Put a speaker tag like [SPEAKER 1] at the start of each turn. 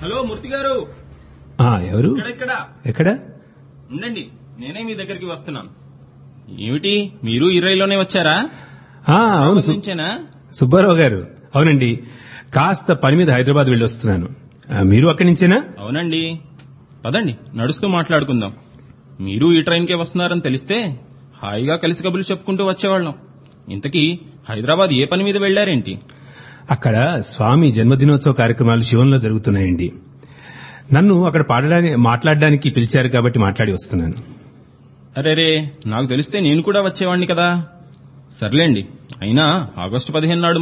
[SPEAKER 1] hello మూర్తి గారు
[SPEAKER 2] ఆ, ఎవరు
[SPEAKER 1] ఇక్కడ ఇక్కడ
[SPEAKER 2] ఎక్కడ
[SPEAKER 1] ఉండండి నేనే మీ దగ్గరికి వస్తున్నాను ఏమిటి మీరు ఈ రైల్లోనే వచ్చారా
[SPEAKER 2] ఆ, అవును సు-
[SPEAKER 1] నుంచేనా
[SPEAKER 2] సుబ్బారావు గారు అవునండి కాస్త పని మీద హైదరాబాద్ వెళ్ళి వస్తున్నాను ఆ, మీరు అక్కడి నుంచేనా
[SPEAKER 1] అవునండి పదండి నడుస్తూ మాట్లాడుకుందాం మీరు ఈ ట్రైన్కే వస్తున్నారని తెలిస్తే హాయిగా కలిసి కబుర్లు చెప్పుకుంటూ వచ్చేవాళ్ళం ఇంతకీ హైదరాబాద్ ఏ పని మీద వెళ్లారేంటి
[SPEAKER 2] అక్కడ స్వామి జన్మదినోత్సవ కార్యక్రమాలు శివంలో జరుగుతున్నాయండి నన్ను అక్కడ పాడడానికి మాట్లాడడానికి పిలిచారు కాబట్టి మాట్లాడి వస్తున్నాను
[SPEAKER 1] అరేరే నాకు తెలిస్తే నేను కూడా వచ్చేవాణ్ణి కదా సర్లేండి అయినా ఆగస్టు పదిహేను నాడు